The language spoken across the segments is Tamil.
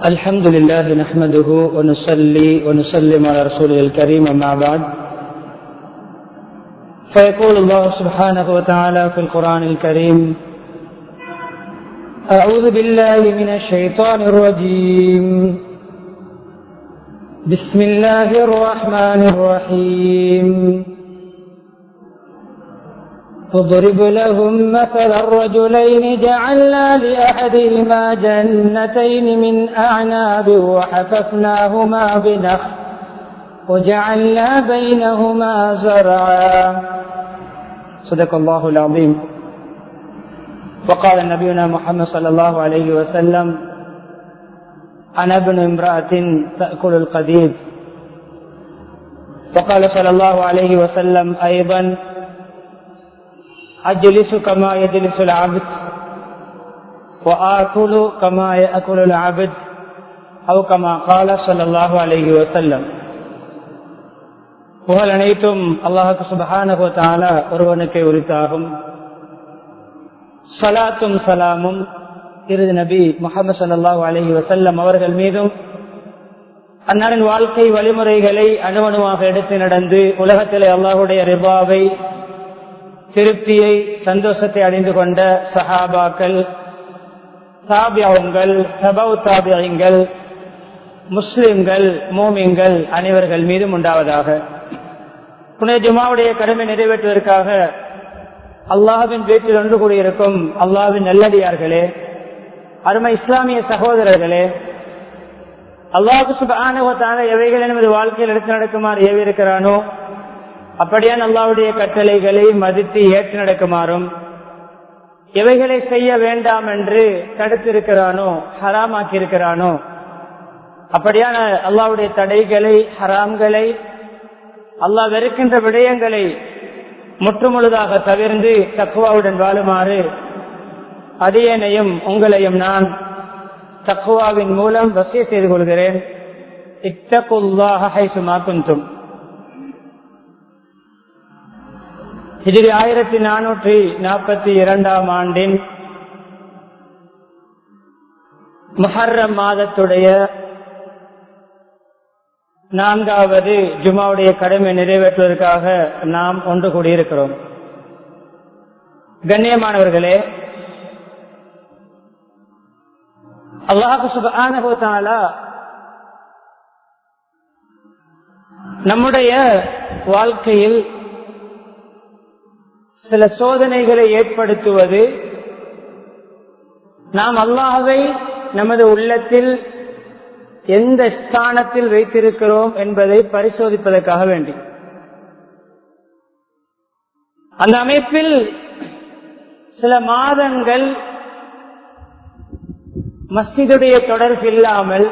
الحمد لله نحمده ونصلي ونسلم على رسوله الكريم أما بعد فيقول الله سبحانه وتعالى في القرآن الكريم أعوذ بالله من الشيطان الرجيم بسم الله الرحمن الرحيم اضرب لهم مثل الرجلين جعلنا لأحدهما جنتين من أعناب وحففناهما بنخل وجعلنا بينهما زرعا صدق الله العظيم وقال نبينا محمد صلى الله عليه وسلم أنا ابن امرأة تأكل القديد وقال صلى الله عليه وسلم أيضا أجلس كما يجلس العبد وآكل كما يأكل العبد أو كما قال صلى الله عليه وسلم புகழ் அனைத்தும் அல்லாஹுக்கு சுபஹான ஒருவனுக்கு உரித்தாகும் சலாத்தும் சலாமும் இறுதி நபி முகமது சல்லாஹூ அலஹி வசல்லம் அவர்கள் மீதும் அன்னாரின் வாழ்க்கை வழிமுறைகளை அணுவணுவாக எடுத்து நடந்து உலகத்திலே அல்லாஹுடைய ரிபாவை திருப்தியை சந்தோஷத்தை அடைந்து கொண்ட சஹாபாக்கள் தாபியாவுங்கள் சபவ் தாபியங்கள் முஸ்லிம்கள் மோமியங்கள் அனைவர்கள் மீதும் உண்டாவதாக புனித ஜுமாவுடைய கடமை நிறைவேற்றுவதற்காக அல்லாஹின் வீட்டில் ஒன்று கூடியிருக்கும் அல்லாவின் நல்லடியார்களே அருமை இஸ்லாமிய சகோதரர்களே அல்லாஹு சுபானுவத்தான எவைகள் நமது வாழ்க்கையில் எடுத்து நடக்குமாறு ஏவிருக்கிறானோ அப்படியான் அல்லாவுடைய கட்டளைகளை மதித்து ஏற்று நடக்குமாறும் எவைகளை செய்ய வேண்டாம் என்று தடுத்திருக்கிறானோ ஹராமாக்கி இருக்கிறானோ அப்படியான அல்லாவுடைய தடைகளை ஹராம்களை அல்லாஹ் வெறுக்கின்ற விடயங்களை முற்றுமுழுதாக தவிர்ந்து தக்குவாவுடன் வாழுமாறு அடியனையும் உங்களையும் நான் தக்குவாவின் மூலம் வசிய செய்து கொள்கிறேன் இத்தகுல்லாக சுமாக்குந்தும் இதில் ஆயிரத்தி நானூற்றி நாற்பத்தி இரண்டாம் ஆண்டின் மஹர்ரம் மாதத்துடைய நான்காவது ஜுமாவுடைய கடமை நிறைவேற்றுவதற்காக நாம் ஒன்று கூடியிருக்கிறோம் கண்ணியமானவர்களே அல்லாஹு சுபானா நம்முடைய வாழ்க்கையில் சில சோதனைகளை ஏற்படுத்துவது நாம் அல்லாஹவை நமது உள்ளத்தில் எந்த ஸ்தானத்தில் வைத்திருக்கிறோம் என்பதை பரிசோதிப்பதற்காக வேண்டி அந்த அமைப்பில் சில மாதங்கள் மஸ்ஜிதுடைய தொடர்பு இல்லாமல்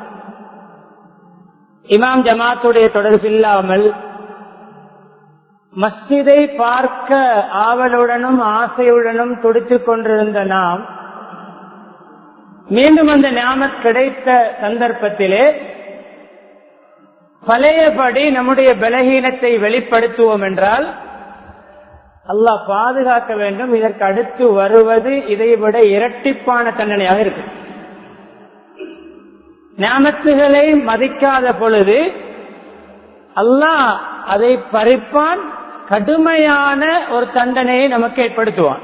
இமாம் ஜமாத்துடைய தொடர்பு இல்லாமல் மஸ்ஜிதை பார்க்க ஆவலுடனும் ஆசையுடனும் துடித்துக் கொண்டிருந்த நாம் மீண்டும் அந்த ஞாபகம் கிடைத்த சந்தர்ப்பத்திலே பழையபடி நம்முடைய பலகீனத்தை வெளிப்படுத்துவோம் என்றால் அல்லாஹ் பாதுகாக்க வேண்டும் இதற்கு அடுத்து வருவது இதைவிட இரட்டிப்பான தண்டனையாக இருக்கு ஞாபகத்துகளை மதிக்காத பொழுது அல்லாஹ் அதை பறிப்பான் கடுமையான ஒரு தண்டனையை நமக்கு ஏற்படுத்துவான்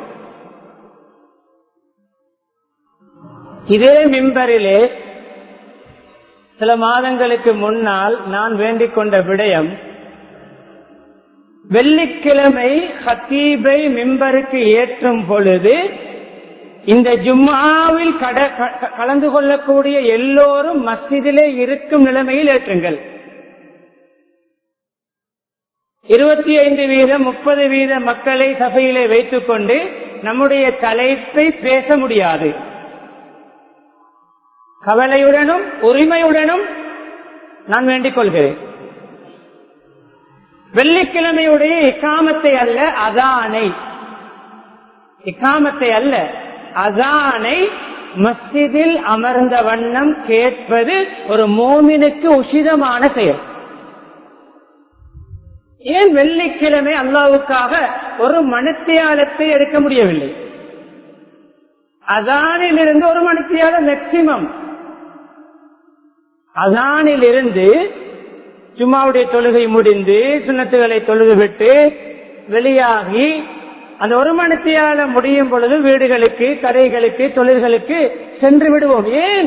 இதே மிம்பரிலே சில மாதங்களுக்கு முன்னால் நான் வேண்டிக் கொண்ட விடயம் வெள்ளிக்கிழமை ஹத்தீபை மிம்பருக்கு ஏற்றும் பொழுது இந்த ஜும்மாவில் கலந்து கொள்ளக்கூடிய எல்லோரும் மஸ்ஜிதிலே இருக்கும் நிலைமையில் ஏற்றுங்கள் இருபத்தி ஐந்து வீதம் முப்பது வீத மக்களை சபையிலே வைத்துக் கொண்டு நம்முடைய தலைப்பை பேச முடியாது கவலையுடனும் உரிமையுடனும் நான் வேண்டிக் கொள்கிறேன் வெள்ளிக்கிழமையுடைய இக்காமத்தை அல்ல அதானை இக்காமத்தை அல்ல அதானை மஸ்ஜிதில் அமர்ந்த வண்ணம் கேட்பது ஒரு மோமினுக்கு உசிதமான செயல் ஏன் வெள்ளிக்கிழமை அல்லாவுக்காக ஒரு மனத்தியாலத்தை எடுக்க முடியவில்லை அதானிலிருந்து ஒரு மணித்தியால மேக்சிமம் அதானில் இருந்து சும்மாவுடைய தொழுகை முடிந்து சுண்ணத்துகளை தொழுது விட்டு வெளியாகி அந்த ஒரு மணித்தியால முடியும் பொழுது வீடுகளுக்கு கடைகளுக்கு தொழில்களுக்கு சென்று விடுவோம் ஏன்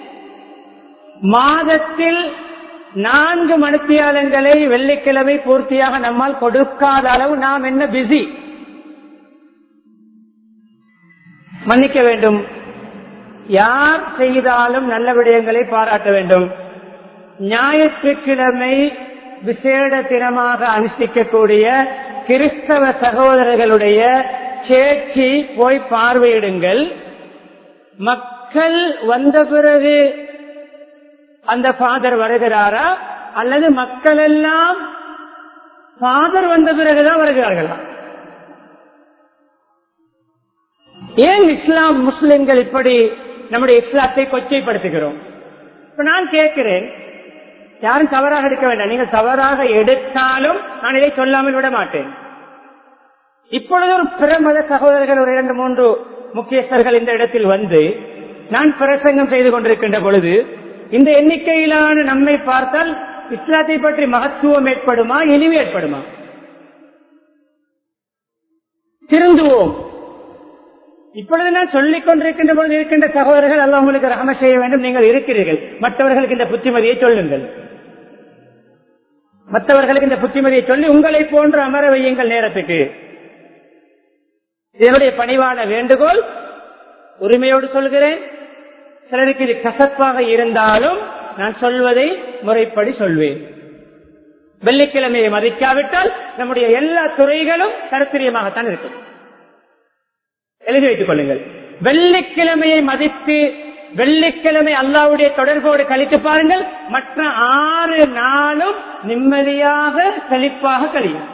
மாதத்தில் நான்கு மணித்தியாலங்களை வெள்ளிக்கிழமை பூர்த்தியாக நம்மால் கொடுக்காத அளவு நாம் என்ன பிஸி மன்னிக்க வேண்டும் யார் செய்தாலும் நல்ல விடயங்களை பாராட்ட வேண்டும் ஞாயிற்றுக்கிழமை விசேட தினமாக அனுஷ்டிக்கக்கூடிய கிறிஸ்தவ சகோதரர்களுடைய சேர்ச்சி போய் பார்வையிடுங்கள் மக்கள் வந்த பிறகு அந்த ஃபாதர் வருகிறாரா அல்லது மக்கள் எல்லாம் ஃபாதர் வந்த பிறகுதான் வருகிறார்களா ஏன் இஸ்லாம் முஸ்லிம்கள் இப்படி நம்முடைய இஸ்லாத்தை கொச்சைப்படுத்துகிறோம் இப்ப நான் கேட்கிறேன் யாரும் தவறாக எடுக்க வேண்டாம் நீங்கள் தவறாக எடுத்தாலும் நான் இதை சொல்லாமல் விட மாட்டேன் இப்பொழுது ஒரு பிற மத சகோதரர்கள் ஒரு இரண்டு மூன்று முக்கியஸ்தர்கள் இந்த இடத்தில் வந்து நான் பிரசங்கம் செய்து கொண்டிருக்கின்ற பொழுது இந்த எண்ணிக்கையிலான நம்மை பார்த்தால் இஸ்லாத்தை பற்றி மகத்துவம் ஏற்படுமா இழிவு ஏற்படுமா திருந்துவோம் இப்பொழுது நான் சொல்லிக் கொண்டிருக்கின்ற பொழுது இருக்கின்ற சகோதரர்கள் அல்ல உங்களுக்கு ரகம செய்ய வேண்டும் நீங்கள் இருக்கிறீர்கள் மற்றவர்களுக்கு இந்த புத்திமதியை சொல்லுங்கள் மற்றவர்களுக்கு இந்த புத்திமதியை சொல்லி உங்களை போன்று அமர வையுங்கள் நேரத்துக்கு இதனுடைய பணிவான வேண்டுகோள் உரிமையோடு சொல்கிறேன் சிலருக்கு இது கசப்பாக இருந்தாலும் நான் சொல்வதை முறைப்படி சொல்வேன் வெள்ளிக்கிழமையை மதிக்காவிட்டால் நம்முடைய எல்லா துறைகளும் கருத்திரியமாகத்தான் இருக்கும் எழுதி வைத்துக் கொள்ளுங்கள் வெள்ளிக்கிழமையை மதித்து வெள்ளிக்கிழமை அல்லாவுடைய தொடர்போடு கழித்து பாருங்கள் மற்ற ஆறு நாளும் நிம்மதியாக செழிப்பாக கழியும்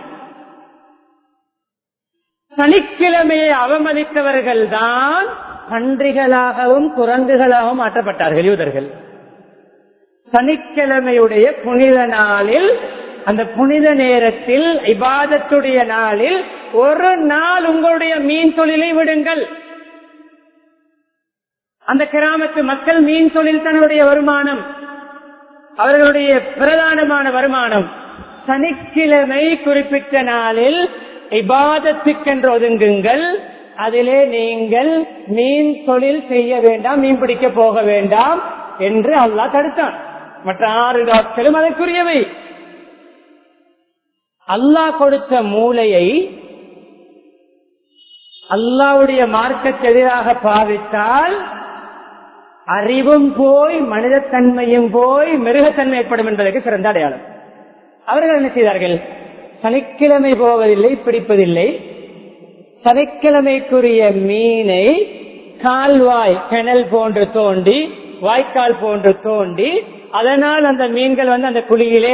சனிக்கிழமையை அவமதித்தவர்கள் தான் பன்றிகளாகவும் குரங்குகளாகவும் மாற்றப்பட்டார்கள் யூதர்கள் சனிக்கிழமையுடைய புனித நாளில் அந்த புனித நேரத்தில் இபாதத்துடைய நாளில் ஒரு நாள் உங்களுடைய மீன் தொழிலை விடுங்கள் அந்த கிராமத்து மக்கள் மீன் தொழில் தன்னுடைய வருமானம் அவர்களுடைய பிரதானமான வருமானம் சனிக்கிழமை குறிப்பிட்ட நாளில் இபாதத்துக்கென்று ஒதுங்குங்கள் அதிலே நீங்கள் மீன் தொழில் செய்ய வேண்டாம் மீன் பிடிக்க போக வேண்டாம் என்று அல்லாஹ் தடுத்தான் மற்ற ஆறு டாக்டரும் அதற்குரியவை அல்லாஹ் கொடுத்த மூளையை அல்லாவுடைய மார்க்கத்தை எதிராக பாவித்தால் அறிவும் போய் மனிதத்தன்மையும் போய் மிருகத்தன்மை ஏற்படும் என்பதற்கு சிறந்த அடையாளம் அவர்கள் என்ன செய்தார்கள் சனிக்கிழமை போவதில்லை பிடிப்பதில்லை சனிக்கிழமைக்குரிய மீனை கால்வாய் கிணல் போன்று தோண்டி வாய்க்கால் போன்று தோண்டி அதனால் அந்த மீன்கள் வந்து அந்த குழியிலே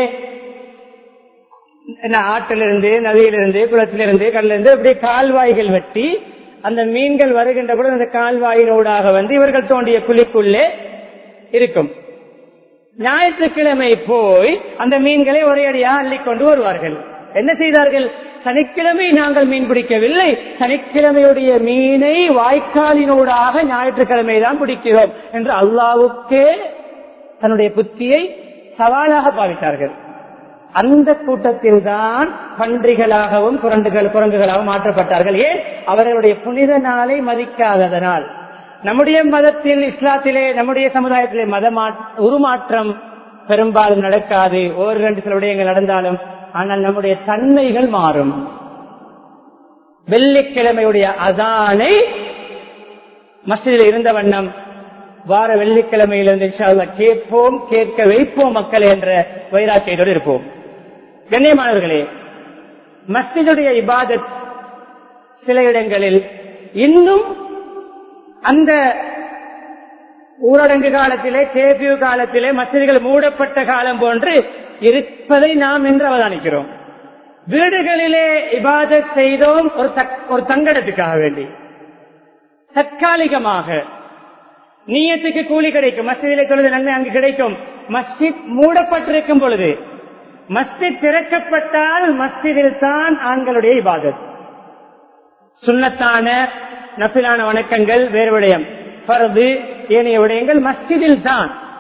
ஆற்றிலிருந்து நதியிலிருந்து குளத்திலிருந்து கடலிருந்து இப்படி கால்வாய்கள் வெட்டி அந்த மீன்கள் வருகின்ற பொழுது அந்த கால்வாயினூடாக வந்து இவர்கள் தோண்டிய குழிக்குள்ளே இருக்கும் ஞாயிற்றுக்கிழமை போய் அந்த மீன்களை ஒரே அடியா அள்ளி கொண்டு வருவார்கள் என்ன செய்தார்கள் சனிக்கிழமை நாங்கள் மீன் பிடிக்கவில்லை சனிக்கிழமையுடைய மீனை வாய்க்காலினூடாக ஞாயிற்றுக்கிழமை தான் பிடிக்கிறோம் என்று அல்லாவுக்கே தன்னுடைய புத்தியை சவாலாக பாவித்தார்கள் அந்த கூட்டத்தில் தான் பன்றிகளாகவும் குரண்டுகள் குரங்குகளாகவும் மாற்றப்பட்டார்கள் ஏன் அவர்களுடைய புனித நாளை மதிக்காததனால் நம்முடைய மதத்தில் இஸ்லாத்திலே நம்முடைய சமுதாயத்திலே மத உருமாற்றம் பெரும்பாலும் நடக்காது ஒரு ரெண்டு சில விடயங்கள் நடந்தாலும் ஆனால் நம்முடைய தன்மைகள் மாறும் வெள்ளிக்கிழமையுடைய அதானை மசிதில் இருந்த வண்ணம் வார வெள்ளிக்கிழமையிலிருந்து கேட்போம் கேட்க வைப்போம் மக்கள் என்ற வைராக்கியத்தோடு இருப்போம் கண்ணியமானவர்களே மஸ்ஜிதுடைய இபாதத் சில இடங்களில் இன்னும் அந்த ஊரடங்கு காலத்திலே கேபியூ காலத்திலே மசிதிகள் மூடப்பட்ட காலம் போன்று இருப்பதை நாம் இன்று அவதானிக்கிறோம் வீடுகளிலே இபாதத் செய்தோம் ஒரு ஒரு தங்கடத்துக்காக வேண்டி தற்காலிகமாக நீயத்துக்கு கூலி கிடைக்கும் மஸ்ஜிதிலே தொழுது நன்மை அங்கு கிடைக்கும் மஸ்ஜித் மூடப்பட்டிருக்கும் பொழுது மஸ்ஜித் திறக்கப்பட்டால் மஸ்ஜிதில் தான் ஆண்களுடைய இபாதத் சுண்ணத்தான நபிலான வணக்கங்கள் வேறு விடயம் பரது ஏனைய விடயங்கள் மஸ்ஜிதில் தான்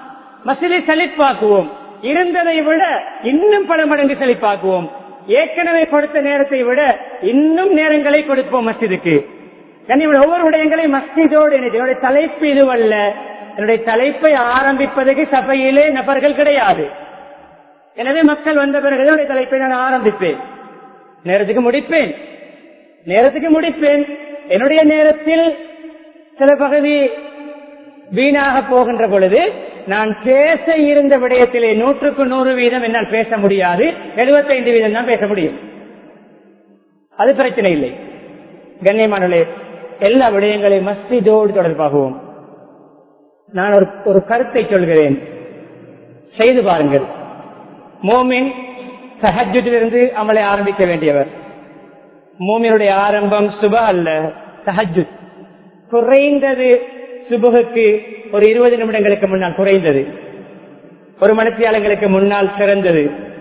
மசிதை செழிப்பாக்குவோம் இருந்ததை விட இன்னும் பல மடங்கு செழிப்பாக்குவோம் ஏற்கனவே கொடுத்த நேரத்தை விட இன்னும் நேரங்களை கொடுப்போம் மஸ்ஜிதுக்கு என்னுடைய ஒவ்வொரு விடயங்களையும் மஸ்ஜிதோடு இணைத்து என்னுடைய தலைப்பு இதுவல்ல என்னுடைய தலைப்பை ஆரம்பிப்பதற்கு சபையிலே நபர்கள் கிடையாது எனவே மக்கள் வந்த பிறகு என்னுடைய தலைப்பை நான் ஆரம்பிப்பேன் நேரத்துக்கு முடிப்பேன் நேரத்துக்கு முடிப்பேன் என்னுடைய நேரத்தில் சில பகுதி வீணாக போகின்ற பொழுது நான் பேச இருந்த விடயத்திலே நூற்றுக்கு நூறு வீதம் என்னால் பேச முடியாது எழுபத்தைந்து வீதம் தான் பேச முடியும் அது பிரச்சனை இல்லை கண்ணியமானே எல்லா விடயங்களையும் மஸ்திதோடு தொடர்பாகவும் நான் ஒரு ஒரு கருத்தை சொல்கிறேன் செய்து பாருங்கள் மோமின் சஹஜத்திலிருந்து அமலை ஆரம்பிக்க வேண்டியவர் மோமினுடைய ஆரம்பம் சுப அல்ல சஹஜுத் குறைந்தது சுபுகுக்கு ஒரு இருபது நிமிடங்களுக்கு முன்னால் குறைந்தது ஒரு மனத்தியாளங்களுக்கு முன்னால் சிறந்தது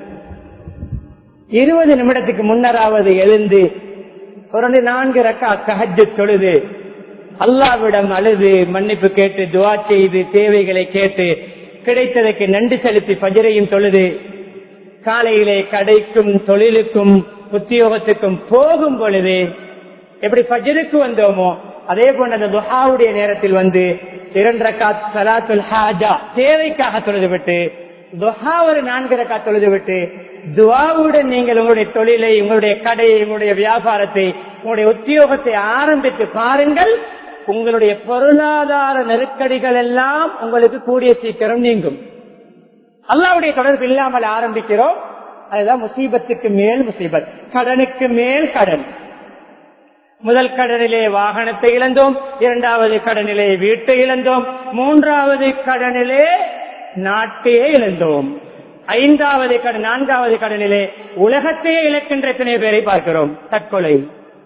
இருபது நிமிடத்துக்கு முன்னராவது எழுந்து ஒரு நான்கு ரக்கா கஹஜு தொழுது அல்லாவிடம் அழுது மன்னிப்பு கேட்டு துவா செய்து தேவைகளை கேட்டு கிடைத்ததற்கு நன்றி செலுத்தி பஜரையும் தொழுது காலையிலே கடைக்கும் தொழிலுக்கும் உத்தியோகத்துக்கும் போகும் பொழுது எப்படி பஜருக்கு வந்தோமோ அதே போன்ற அந்த துஹாவுடைய நேரத்தில் வந்து இரண்டு ரக்காத் சலாத்துல் ஹாஜா தேவைக்காக தொழுது விட்டு துஹா ஒரு நான்கு ரக்கா தொழுது விட்டு துவாவுடன் நீங்கள் உங்களுடைய தொழிலை உங்களுடைய கடையை உங்களுடைய வியாபாரத்தை உங்களுடைய உத்தியோகத்தை ஆரம்பித்து பாருங்கள் உங்களுடைய பொருளாதார நெருக்கடிகள் எல்லாம் உங்களுக்கு கூடிய சீக்கிரம் நீங்கும் அல்லாவுடைய தொடர்பு இல்லாமல் ஆரம்பிக்கிறோம் அதுதான் முசீபத்துக்கு மேல் முசீபத் கடனுக்கு மேல் கடன் முதல் கடனிலே வாகனத்தை இழந்தோம் இரண்டாவது கடனிலே வீட்டை இழந்தோம் மூன்றாவது கடனிலே நாட்டையே இழந்தோம் ஐந்தாவது கடன் நான்காவது கடனிலே உலகத்தையே இழக்கின்ற எத்தனை பேரை பார்க்கிறோம் தற்கொலை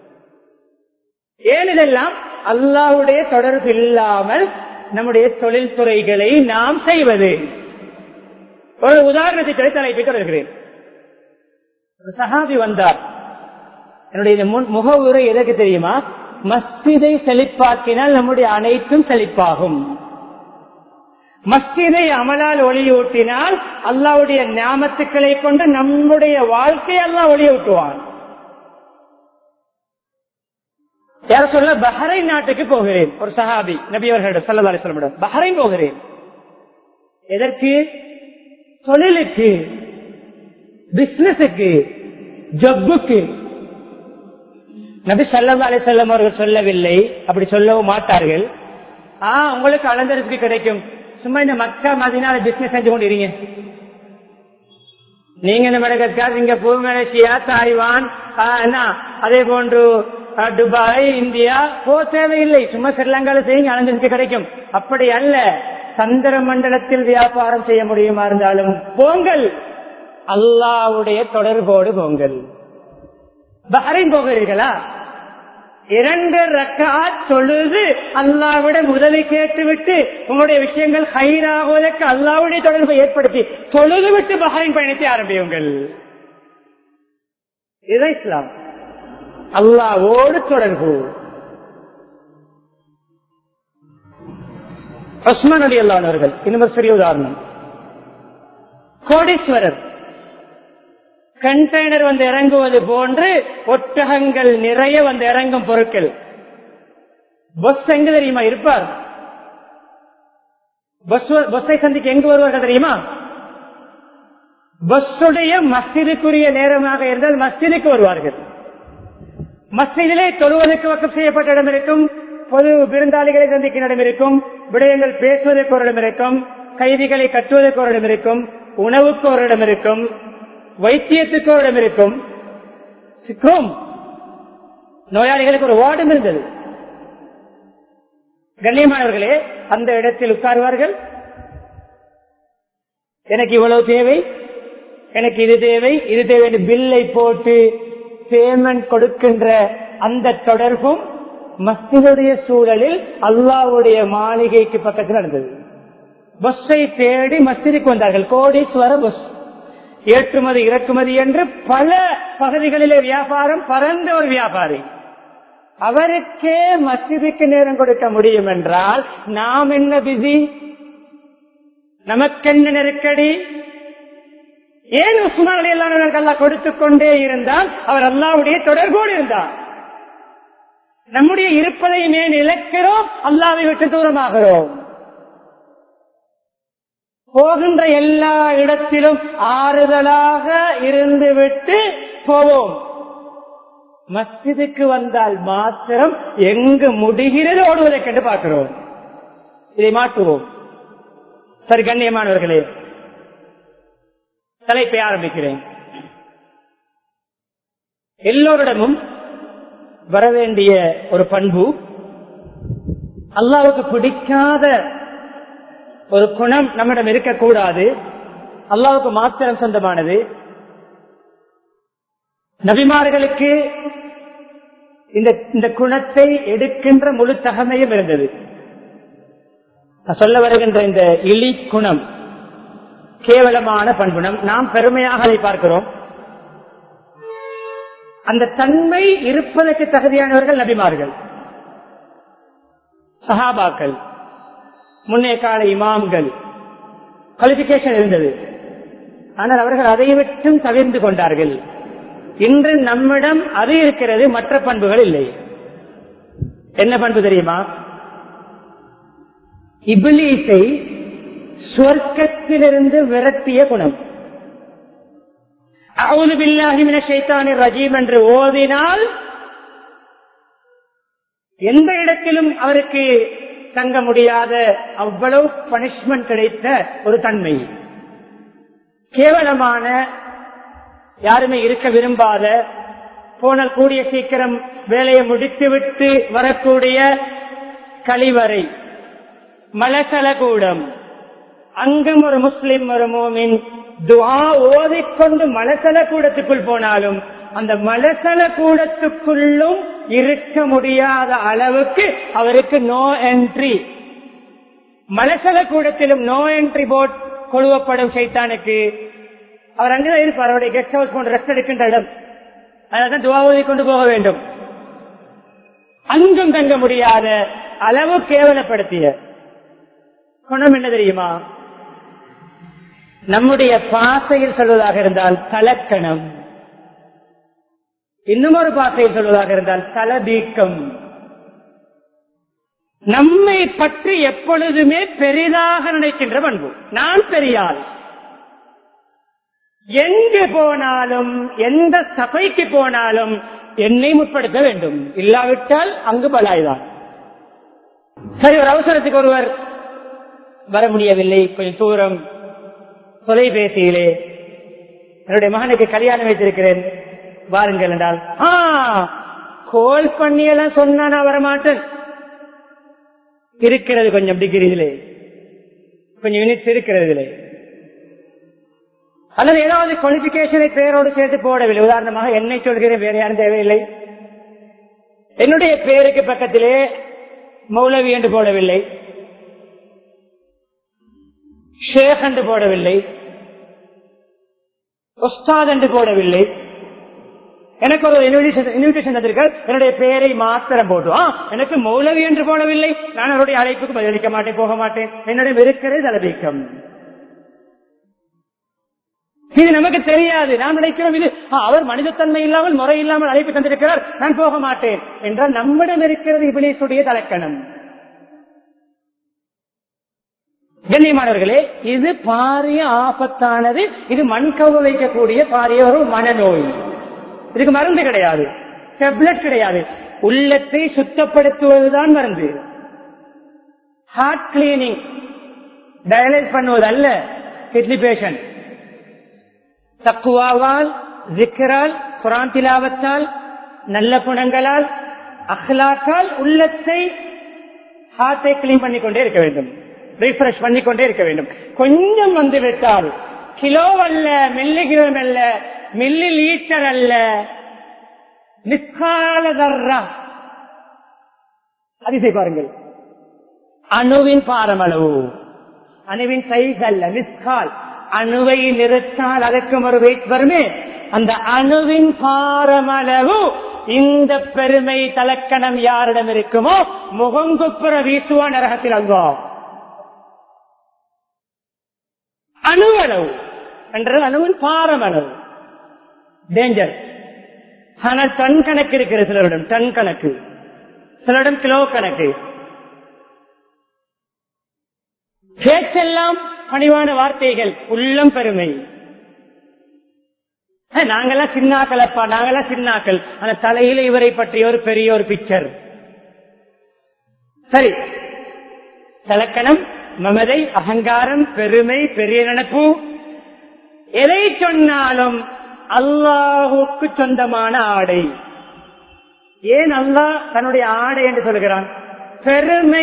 ஏன் இதெல்லாம் அல்லாவுடைய தொடர்பு இல்லாமல் நம்முடைய தொழில்துறைகளை நாம் செய்வது ஒரு உதாரணத்தை சொல்லி தலைப்பை தொடர்கிறேன் ஒரு சஹாபி வந்தார் என்னுடைய இந்த முக உரை எதற்கு தெரியுமா மஸ்திதை செழிப்பாக்கினால் நம்முடைய அனைத்தும் செழிப்பாகும் மஸ்திதை அமலால் ஒளியூட்டினால் அல்லாவுடைய ஞாபத்துக்களை கொண்டு நம்முடைய வாழ்க்கையை அல்லா ஒளியூட்டுவான் யார சொல்ல பஹரைன் நாட்டுக்கு போகிறேன் ஒரு சஹாபி நபியவர்களிடம் சல்லா அலிஸ்லமிடம் பஹரைன் போகிறேன் எதற்கு தொழிலுக்கு பிசினஸுக்கு ஜப்புக்கு நபி சல்லா அலி செல்லம் அவர்கள் சொல்லவில்லை அப்படி சொல்லவும் மாட்டார்கள் ஆ உங்களுக்கு அலந்தரிசுக்கு கிடைக்கும் சும்மா இந்த மக்கா மதினால பிசினஸ் செஞ்சு கொண்டு இருங்க நீங்க இந்த மடகஸ்கார் சிங்கப்பூர் மலேசியா தாய்வான் அதே போன்று துபாய் இந்தியா போ தேவையில்லை சும்மா ஸ்ரீலங்கால செய்யுங்க அலந்தரிசுக்கு கிடைக்கும் அப்படி அல்ல சந்திர மண்டலத்தில் வியாபாரம் செய்ய முடியுமா இருந்தாலும் போங்கள் அல்லாவுடைய தொடர்போடு போங்கள் பஹரைன் போகிறீர்களா இரண்டு ரக்கா தொழுது அல்லாவிட உதவி கேட்டுவிட்டு உங்களுடைய விஷயங்கள் ஹைராகுவதற்கு அல்லாவுடைய தொடர்பை ஏற்படுத்தி தொழுது விட்டு பஹரைன் பயணத்தை ஆரம்பியுங்கள் இதுதான் இஸ்லாம் அல்லாவோடு தொடர்பு உஸ்மான் அலி அல்லானவர்கள் இன்னும் சிறிய உதாரணம் கோடீஸ்வரர் கண்டெய்னர் வந்து இறங்குவது போன்று ஒட்டகங்கள் நிறைய வந்து இறங்கும் பொருட்கள் பஸ் எங்க தெரியுமா இருப்பார் பஸ்ஸை சந்திக்க எங்கு வருவார்கள் தெரியுமா பஸ்ஸுடைய மஸ்ஜிதுக்குரிய நேரமாக இருந்தால் மஸ்ஜிதுக்கு வருவார்கள் மஸ்ஜிதிலே தொழுவதற்கு வக்கம் செய்யப்பட்ட இடம் இருக்கும் பொது விருந்தாளிகளை சந்திக்கும் இடம் இருக்கும் விடயங்கள் பேசுவதற்கு ஒரு இடம் இருக்கும் கைதிகளை கட்டுவதற்கு ஒரு இடம் இருக்கும் உணவுக்கு ஒரு இடம் இருக்கும் வைத்தியத்துக்கு ஒரு இடம் இருக்கும் சிக்கும் நோயாளிகளுக்கு ஒரு வார்டும் இருந்தது கண்ணியமானவர்களே அந்த இடத்தில் உட்காருவார்கள் எனக்கு இவ்வளவு தேவை எனக்கு இது தேவை இது தேவை பில்லை போட்டு பேமெண்ட் கொடுக்கின்ற அந்த தொடர்பும் மஸ்தினுடைய சூழலில் அல்லாவுடைய மாளிகைக்கு பக்கத்தில் நடந்தது பஸ்ஸை தேடி மஸ்திற்கு வந்தார்கள் கோடீஸ்வர பஸ் ஏற்றுமதி இறக்குமதி என்று பல பகுதிகளிலே வியாபாரம் பரந்த ஒரு வியாபாரி அவருக்கே மசிதிக்கு நேரம் கொடுக்க முடியும் என்றால் நாம் என்ன பிஸி நமக்கென்ன நெருக்கடி ஏன் உஸ்மான் அலி அல்லாஹ் அல்லாஹ் கொடுத்துக் கொண்டே இருந்தால் அவர் அல்லாவுடைய தொடர்போடு இருந்தார் நம்முடைய இருப்பதையும் ஏன் இழக்கிறோம் அல்லாவை விட்டு தூரமாகிறோம் போகின்ற எல்லா இடத்திலும் ஆறுதலாக இருந்துவிட்டு போவோம் மஸ்ஜிதுக்கு வந்தால் மாத்திரம் எங்கு முடிகிறது ஓடுவதை கண்டு பார்க்கிறோம் இதை மாற்றுவோம் சரி கண்ணியமானவர்களே தலைப்பை ஆரம்பிக்கிறேன் எல்லோரிடமும் வரவேண்டிய ஒரு பண்பு அல்லாவுக்கு பிடிக்காத ஒரு குணம் நம்மிடம் இருக்கக்கூடாது அல்லாவுக்கு மாத்திரம் சொந்தமானது நபிமார்களுக்கு இந்த இந்த குணத்தை எடுக்கின்ற முழு தகமையும் இருந்தது நான் சொல்ல வருகின்ற இந்த இழி குணம் கேவலமான பண்புணம் நாம் பெருமையாக அதை பார்க்கிறோம் அந்த தன்மை இருப்பதற்கு தகுதியானவர்கள் நபிமார்கள் சஹாபாக்கள் முன்னே கால இமாம்கள் குவாலிபிகேஷன் இருந்தது ஆனால் அவர்கள் அதை விட்டும் தவிர்ந்து கொண்டார்கள் இன்று நம்மிடம் அது இருக்கிறது மற்ற பண்புகள் இல்லை என்ன பண்பு தெரியுமா இபிலீஸை சொர்க்கத்திலிருந்து விரட்டிய குணம் அவுது பில்லாஹிமின சைத்தானி ரஜீம் என்று ஓதினால் எந்த இடத்திலும் அவருக்கு தங்க முடியாத அவ்வளவு பனிஷ்மெண்ட் கிடைத்த ஒரு தன்மை கேவலமான யாருமே இருக்க விரும்பாத போனால் கூடிய சீக்கிரம் வேலையை முடித்துவிட்டு வரக்கூடிய கழிவறை மலசலகூடம் அங்கும் ஒரு முஸ்லிம் ஒரு மோமின் துவா ஓதிக்கொண்டு மலசல கூடத்துக்குள் போனாலும் அந்த மலசல கூடத்துக்குள்ளும் இருக்க முடியாத அளவுக்கு அவருக்கு நோ என்ட்ரி மலசல கூடத்திலும் நோ என்ட்ரி போர்ட் கொழுவப்படும் சைத்தானுக்கு அவர் அங்குதான் இருப்பார் அவருடைய கெஸ்ட் ஹவுஸ் போன்ற ரெஸ்ட் எடுக்கின்ற இடம் அதனால்தான் துவா ஓதி கொண்டு போக வேண்டும் அங்கும் தங்க முடியாத அளவு கேவலப்படுத்திய குணம் என்ன தெரியுமா நம்முடைய பாசையில் சொல்வதாக இருந்தால் கலக்கணம் இன்னும் ஒரு பாசையில் சொல்வதாக இருந்தால் தலபீக்கம் நம்மை பற்றி எப்பொழுதுமே பெரிதாக நினைக்கின்ற பண்பு நான் பெரியாள் எங்கு போனாலும் எந்த சபைக்கு போனாலும் என்னை முற்படுத்த வேண்டும் இல்லாவிட்டால் அங்கு பலாய்தான் சரி ஒரு அவசரத்துக்கு ஒருவர் வர முடியவில்லை கொஞ்சம் தூரம் தொலைபேசியிலே என்னுடைய மகனுக்கு கல்யாணம் வைத்திருக்கிறேன் வாருங்கள் என்றால் ஆ கோல் பண்ணியெல்லாம் சொன்னா நான் வரமாட்டேன் இருக்கிறது கொஞ்சம் டிகிரியிலே கொஞ்சம் யூனிட்ஸ் இருக்கிறது இதிலே அல்லது ஏதாவது குவாலிபிகேஷனை பேரோடு சேர்த்து போடவில்லை உதாரணமாக என்னை சொல்கிறேன் வேற யாரும் தேவையில்லை என்னுடைய பேருக்கு பக்கத்திலே மௌலவி என்று போடவில்லை ஷேக் என்று போடவில்லை உஸ்தாத் என்று போடவில்லை எனக்கு ஒரு இன்விடேஷன் தந்திருக்கார் என்னுடைய பெயரை மாத்திரம் போட்டு ஆ எனக்கு மௌலவி என்று போடவில்லை நான் அவருடைய அழைப்புக்கு பதிலளிக்க மாட்டேன் போக மாட்டேன் என்னிடம் இருக்கிறது தலைவீக்கம் இது நமக்கு தெரியாது நாம் நினைக்கிறோம் இது அவர் மனிதத்தன்மை இல்லாமல் முறை இல்லாமல் அழைப்பு தந்திருக்கிறார் நான் போக மாட்டேன் என்றால் நம்மிடம் இருக்கிறது இபிலேசுடைய தலைக்கணம் கண்ணியமானவர்களே இது பாரிய ஆபத்தானது இது மண்கவ வைக்கக்கூடிய பாரிய ஒரு மனநோய் இதுக்கு மருந்து கிடையாது டெப்லெட் கிடையாது உள்ளத்தை சுத்தப்படுத்துவதுதான் மருந்து ஹார்ட் கிளீனிங் டயலைஸ் பண்ணுவது அல்ல கிட்னி பேஷண்ட் தக்குவாவால் ஜிக்கரால் குரான் திலாவத்தால் நல்ல குணங்களால் அஹ்லாக்கால் உள்ளத்தை ஹார்ட்டை கிளீன் பண்ணிக்கொண்டே இருக்க வேண்டும் ரீஃப்ரெஷ் பண்ணிக்கொண்டே இருக்க வேண்டும் கொஞ்சம் வந்து விட்டால் கிலோ அல்ல மில்லி கிலோ அல்ல மில்லி லீட்டர் அல்ல நிஸ்கால தர்றா அதிசை பாருங்கள் அணுவின் பாரமளவு அணுவின் சைஸ் அல்ல மிஸ்கால் அணுவை நிறுத்தால் அதற்கும் ஒரு வெயிட் வருமே அந்த அணுவின் பாரமளவு இந்த பெருமை தலக்கணம் யாரிடம் இருக்குமோ முகங்குப்புற வீசுவா நரகத்தில் அல்வா அணுவளவு என்றது அணுவின் பாரம் அளவு டேஞ்சர் ஆனால் டன் கணக்கு இருக்கிற சிலரிடம் டன் கணக்கு சிலரிடம் கிலோ கணக்கு பேச்செல்லாம் பணிவான வார்த்தைகள் உள்ளம் பெருமை அஹ், நாங்கெல்லாம் சின்னாக்கள் அப்பா நாங்கெல்லாம் சின்னாக்கள் அந்த தலையில இவரை பற்றிய ஒரு பெரிய ஒரு பிக்சர் சரி தலக்கணம் மமதை அகங்காரம் பெருமை பெரிய நினைப்பு எதை சொன்னாலும் அல்லாஹுக்கு சொந்தமான ஆடை ஏன் அல்லாஹ் தன்னுடைய ஆடை என்று சொல்கிறான் பெருமை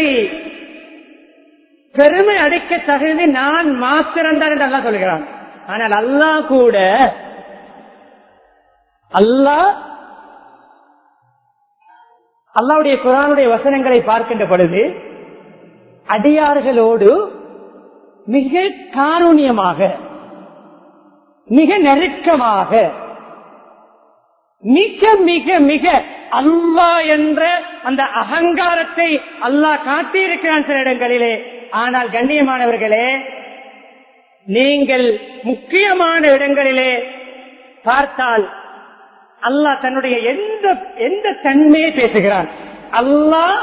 பெருமை அடிக்க தகுதி நான் மாத்திரம்தான் என்று அல்லாஹ் சொல்கிறான் ஆனால் அல்லாஹ் கூட அல்லாஹ் அல்லாவுடைய குரானுடைய வசனங்களை பார்க்கின்ற பொழுது அடியார்களோடு மிக காரூணியமாக மிக நெருக்கமாக மிக மிக மிக அல்லாஹ் என்ற அந்த அகங்காரத்தை அல்லாஹ் காட்டியிருக்கிறான் சில இடங்களிலே ஆனால் கண்ணியமானவர்களே நீங்கள் முக்கியமான இடங்களிலே பார்த்தால் அல்லாஹ் தன்னுடைய எந்த எந்த தன்மையை பேசுகிறான் அல்லாஹ்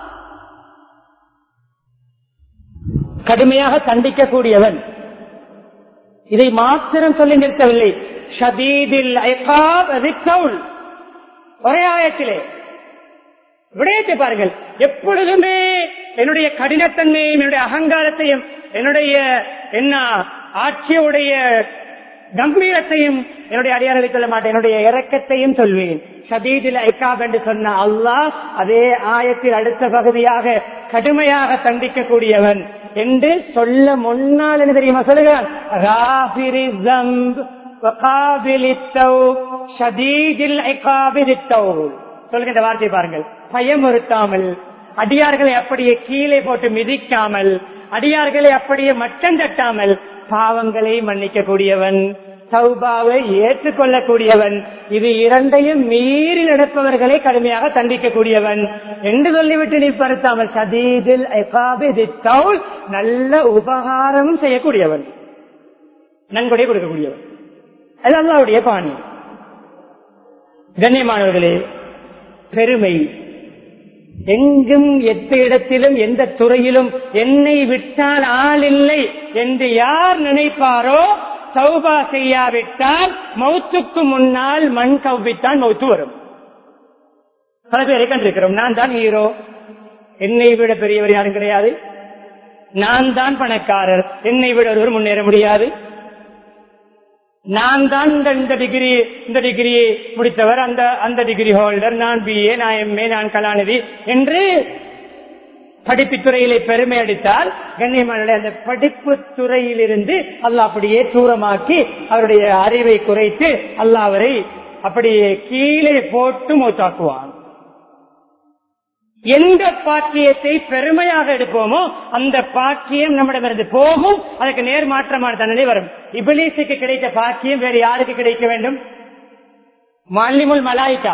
கடுமையாக தண்டிக்கக்கூடியவன் இதை மாத்திரம் சொல்லி நிறுத்தவில்லை ஷதீதில் ஐகாப் ரிக்கவுல். ஒரே ஆயத்திலே விடயத்தை பாருங்கள் எப்பொழுதுமே என்னுடைய கடினத்தன்மையையும் என்னுடைய அகங்காரத்தையும் என்னுடைய என்ன ஆட்சியுடைய கம்பீரத்தையும் என்னுடைய அடியார்களை சொல்ல மாட்டேன் என்னுடைய இறக்கத்தையும் சொல்வேன் ஷதீதில் ஐகாப் என்று சொன்ன அல்லாஹ் அதே ஆயத்தில் அடுத்த பகுதியாக கடுமையாக தண்டிக்கக்கூடியவன் என்று சொல்ல முன்னால் என்ன தெரியுமா சொல்லுகிறான் ராபிரி ஜம்ப் வகாபிலி தௌப், ஷதீதில் ஐகாபிலி தௌப். சொல்கின்ற வார்த்தை பாருங்கள் பயமுறுத்தாமல் அடியார்களை அப்படியே கீழே போட்டு மிதிக்காமல் அடியார்களை அப்படியே மட்டம் தட்டாமல் பாவங்களை மன்னிக்க கூடியவன் சௌபாவை ஏற்றுக்கொள்ளக்கூடியவன் இது இரண்டையும் மீறி நடப்பவர்களை கடுமையாக தண்டிக்கக்கூடியவன் என்று சொல்லிவிட்டு நீ பருத்தாமல் சதீதில் ஐகாபிதித்தவுல் நல்ல உபகாரமும் செய்யக்கூடியவன் நன்கொடை கொடுக்கக்கூடியவன் அது அல்லாவுடைய பாணி கண்ணியமானவர்களே பெருமை எங்கும் எந்த இடத்திலும் எந்த துறையிலும் என்னை விட்டால் ஆள் இல்லை என்று யார் நினைப்பாரோ சௌபா செய்யாவிட்டால் மௌத்துக்கு முன்னால் மண் கவ்வித்தான் மௌத்து வரும் பல பேரை கண்டிருக்கிறோம் நான் தான் ஹீரோ என்னை விட பெரியவர் யாரும் கிடையாது நான் தான் பணக்காரர் என்னை விட ஒருவர் முன்னேற முடியாது நான் தான் இந்த இந்த டிகிரி இந்த டிகிரி முடித்தவர் அந்த அந்த டிகிரி ஹோல்டர் நான் பிஏ நான் எம்ஏ நான் கலாநிதி என்று படிப்பு துறையிலே பெருமை அடித்தால் கண்ணியமான அந்த படிப்பு துறையிலிருந்து அல்லாஹ் அப்படியே தூரமாக்கி அவருடைய அறிவை குறைத்து அல்லாஹ் அவரை அப்படியே கீழே போட்டு மூத்தாக்குவான் எந்த பாக்கியத்தை பெருமையாக எடுப்போமோ அந்த பாக்கியம் நம்மிடமிருந்து போகும் அதுக்கு நேர்மாற்றமான தண்டனை வரும் இபிலிசுக்கு கிடைத்த பாக்கியம் வேறு யாருக்கு கிடைக்க வேண்டும் மாலிமுல் மலாய்கா